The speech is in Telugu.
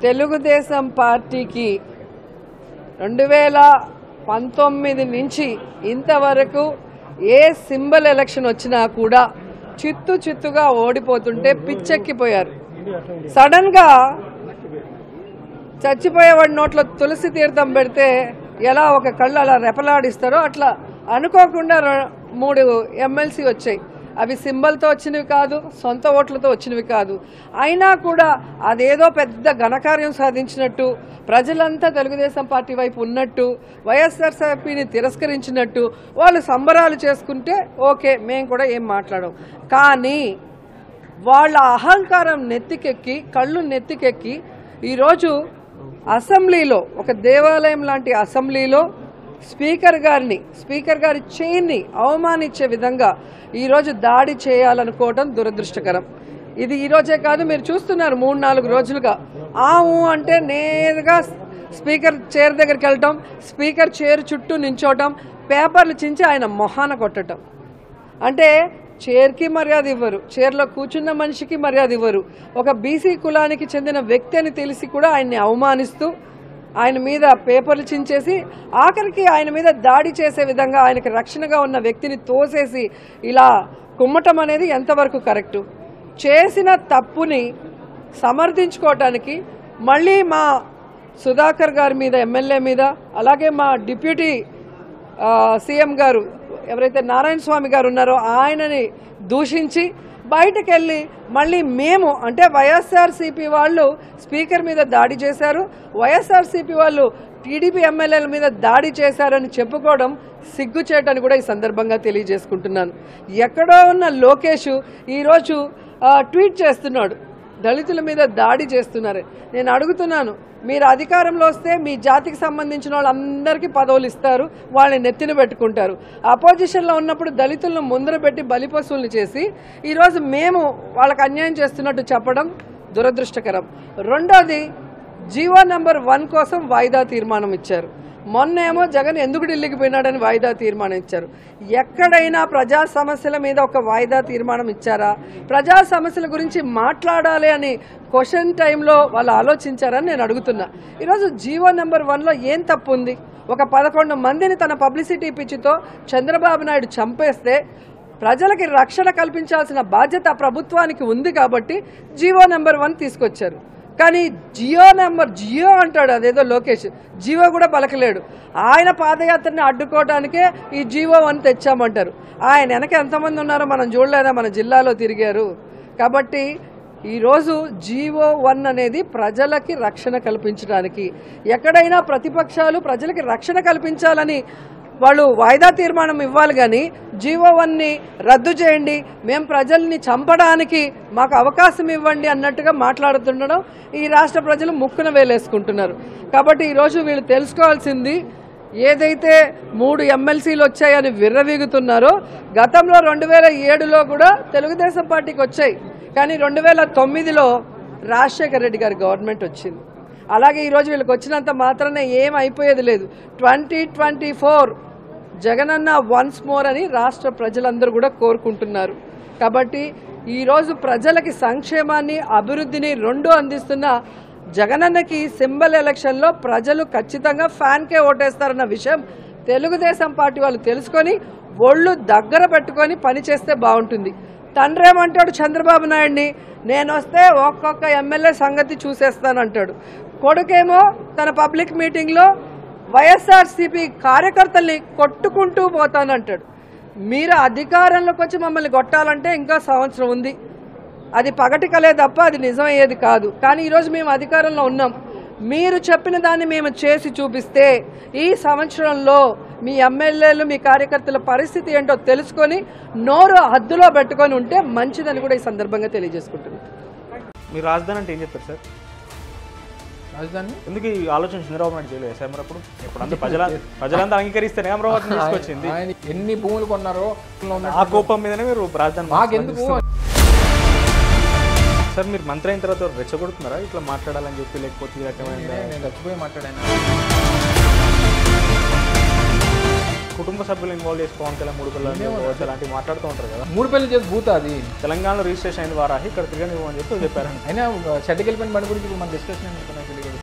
తెలుగుదేశం పార్టీకి రెండు వేల పంతొమ్మిది నుంచి ఇంతవరకు ఏ సింబల్ ఎలక్షన్ వచ్చినా కూడా చిత్తు చిత్తుగా ఓడిపోతుంటే పిచ్చెక్కిపోయారు సడన్ గా చచ్చిపోయేవాడి నోట్లో తులసి తీర్థం పెడితే ఎలా ఒక కళ్ళు అలా రెపలాడిస్తారో అట్లా అనుకోకుండా రె- మూడు ఎమ్మెల్సీ వచ్చాయి అవి సింబల్తో వచ్చినవి కాదు సొంత ఓట్లతో వచ్చినవి కాదు అయినా కూడా అదేదో పెద్ద ఘనకార్యం సాధించినట్టు ప్రజలంతా తెలుగుదేశం పార్టీ వైపు ఉన్నట్టు వైఎస్ఆర్సీపీని తిరస్కరించినట్టు వాళ్ళు సంబరాలు చేసుకుంటే ఓకే మేము కూడా ఏం మాట్లాడం కానీ వాళ్ళ అహంకారం నెత్తికెక్కి కళ్ళు నెత్తికెక్కి ఈరోజు అసెంబ్లీలో ఒక దేవాలయం లాంటి అసెంబ్లీలో స్పీకర్ గారిని స్పీకర్ గారి చైన్ని అవమానించే విధంగా ఈరోజు దాడి చేయాలనుకోవడం దురదృష్టకరం ఇది ఈ రోజే కాదు మీరు చూస్తున్నారు మూడు నాలుగు రోజులుగా ఆ ఊ అంటే నేరుగా స్పీకర్ చైర్ దగ్గరికి వెళ్ళటం స్పీకర్ చైర్ చుట్టూ నించోవటం పేపర్లు చించి ఆయన మొహాన కొట్టడం అంటే చైర్కి మర్యాద ఇవ్వరు చైర్లో కూర్చున్న మనిషికి మర్యాద ఇవ్వరు ఒక బీసీ కులానికి చెందిన వ్యక్తి అని తెలిసి కూడా ఆయన్ని అవమానిస్తూ ఆయన మీద పేపర్లు చించేసి ఆఖరికి ఆయన మీద దాడి చేసే విధంగా ఆయనకి రక్షణగా ఉన్న వ్యక్తిని తోసేసి ఇలా కుమ్మటం అనేది ఎంతవరకు కరెక్టు చేసిన తప్పుని సమర్థించుకోవటానికి మళ్ళీ మా సుధాకర్ గారి మీద ఎమ్మెల్యే మీద అలాగే మా డిప్యూటీ ఆ, సీఎం గారు ఎవరైతే నారాయణ స్వామి గారు ఉన్నారో ఆయనని దూషించి బయటకు వెళ్ళి మళ్ళీ మేము అంటే వైఎస్ఆర్సీపీ వాళ్ళు స్పీకర్ మీద దాడి చేశారు వైఎస్ఆర్సీపీ వాళ్ళు టీడీపీ ఎమ్మెల్యేల మీద దాడి చేశారని చెప్పుకోవడం సిగ్గుచేటని కూడా ఈ సందర్భంగా తెలియజేసుకుంటున్నాను ఎక్కడో ఉన్న లోకేష్ ఈరోజు ఆ, ట్వీట్ చేస్తున్నాడు దళితుల మీద దాడి చేస్తున్నారు నేను అడుగుతున్నాను మీరు అధికారంలో వస్తే మీ జాతికి సంబంధించిన వాళ్ళందరికీ పదవులు ఇస్తారు వాళ్ళని నెత్తిన పెట్టుకుంటారు అపోజిషన్లో ఉన్నప్పుడు దళితులను ముందర పెట్టి బలిపశువుల్ని చేసి ఈరోజు మేము వాళ్ళకి అన్యాయం చేస్తున్నట్టు చెప్పడం దురదృష్టకరం రెండోది జీవో నంబర్ వన్ కోసం వాయిదా తీర్మానం ఇచ్చారు మొన్న ఏమో జగన్ ఎందుకు ఢిల్లీకి పోయినాడని వాయిదా తీర్మానం ఇచ్చారు ఎక్కడైనా ప్రజా సమస్యల మీద ఒక వాయిదా తీర్మానం ఇచ్చారా ప్రజా సమస్యల గురించి మాట్లాడాలి అని క్వశ్చన్ టైంలో వాళ్ళు ఆలోచించారని నేను అడుగుతున్నా ఈరోజు జీవో నెంబర్ వన్లో ఏం తప్పు ఉంది ఒక పదకొండు మందిని తన పబ్లిసిటీ పిచ్చితో చంద్రబాబు నాయుడు చంపేస్తే ప్రజలకి రక్షణ కల్పించాల్సిన బాధ్యత ప్రభుత్వానికి ఉంది కాబట్టి జీవో నెంబర్ వన్ తీసుకొచ్చారు కానీ జియో నెంబర్ జియో అంటాడు అదేదో లోకేష్ జియో కూడా పలకలేడు ఆయన పాదయాత్రని అడ్డుకోవడానికే ఈ జీవో వన్ తెచ్చామంటారు ఆయన వెనక ఎంతమంది ఉన్నారో మనం చూడలేదా మన జిల్లాలో తిరిగారు కాబట్టి ఈరోజు జీవో వన్ అనేది ప్రజలకి రక్షణ కల్పించడానికి ఎక్కడైనా ప్రతిపక్షాలు ప్రజలకి రక్షణ కల్పించాలని వాళ్ళు వాయిదా తీర్మానం ఇవ్వాలి కానీ జీవో వన్ని రద్దు చేయండి మేము ప్రజల్ని చంపడానికి మాకు అవకాశం ఇవ్వండి అన్నట్టుగా మాట్లాడుతుండడం ఈ రాష్ట్ర ప్రజలు ముక్కున వేలేసుకుంటున్నారు కాబట్టి ఈరోజు వీళ్ళు తెలుసుకోవాల్సింది ఏదైతే మూడు ఎమ్మెల్సీలు వచ్చాయని విర్రవీగుతున్నారో గతంలో రెండు వేల ఏడులో కూడా తెలుగుదేశం పార్టీకి వచ్చాయి కానీ రెండు వేల తొమ్మిదిలో రాజశేఖర రెడ్డి గారి గవర్నమెంట్ వచ్చింది అలాగే ఈరోజు వీళ్ళకి వచ్చినంత మాత్రాన ఏం అయిపోయేది లేదు twenty twenty four Jagananna once more అని రాష్ట్ర ప్రజలందరూ కూడా కోరుకుంటున్నారు కాబట్టి ఈరోజు ప్రజలకి సంక్షేమాన్ని అభివృద్ధిని రెండు అందిస్తున్న జగనన్నకి సింబల్ ఎలక్షన్లో ప్రజలు ఖచ్చితంగా ఫ్యాన్కే ఓటేస్తారన్న విషయం తెలుగుదేశం పార్టీ వాళ్ళు తెలుసుకొని ఒళ్ళు దగ్గర పెట్టుకొని పనిచేస్తే బాగుంటుంది తండ్రి ఏమంటాడు చంద్రబాబు నాయుడిని నేను వస్తే ఒక్కొక్క ఎమ్మెల్యే సంగతి చూసేస్తానంటాడు కొడుకేమో తన పబ్లిక్ మీటింగ్లో వైఎస్ఆర్సీపీ కార్యకర్తల్ని కొట్టుకుంటూ పోతానంటాడు మీరు అధికారంలోకి వచ్చి మమ్మల్ని కొట్టాలంటే ఇంకా సంవత్సరం ఉంది అది పగటి కలే తప్ప అది నిజమయ్యేది కాదు కానీ ఈరోజు మేము అధికారంలో ఉన్నాం మీరు చెప్పిన దాన్ని మేము చేసి చూపిస్తే ఈ సంవత్సరంలో మీ ఎమ్మెల్యేలు మీ కార్యకర్తల పరిస్థితి ఏంటో తెలుసుకొని నోరు హద్దులో పెట్టుకొని ఉంటే మంచిదని కూడా ఈ సందర్భంగా తెలియజేసుకుంటున్నాను మీరు రాజధాని అంటే ఏం చెప్తారు సార్ రాజధాని ఎందుకు ఈ ఆలోచన చంద్రబాబు నాయుడు చేయలేదు సార్ మరి అప్పుడు ఇప్పుడు అంతా ప్రజల ప్రజలంతా అంగీకరిస్తేనే అమరావతిని తీసుకొచ్చింది ఆయన ఎన్ని భూములు కొన్నారో లో ఉన్న- ఆ కోపం మీదనే మీరు రాజధాని మాకెందుకు సార్ మీరు మంత్రి అయిన తర్వాత రెచ్చగొడుతున్నారా ఇట్లా మాట్లాడాలని చెప్పి లేకపోతే ఈ రకమైన నేను చచ్చిపోయి మాట్లాడాను కుటుంబ సభ్యులు ఇన్వాల్వ్ చేసుకోవాలి తెలంగాణ మూడు పిల్లలు అలాంటివి మాట్లాడుతూ ఉంటారు కదా మూడు పెళ్లి చేసి భూత అది తెలంగాణలో రిజిస్ట్రేషన్ అయిన వారాహి ఇక్కడ తిరగనివ్వని చెప్పి చెప్పారు అయినా షెడ్కి వెళ్ళిపోయిన బండి గురించి ఇప్పుడు మన డిస్కషన్ ఎందుకు నాకు తెలియదు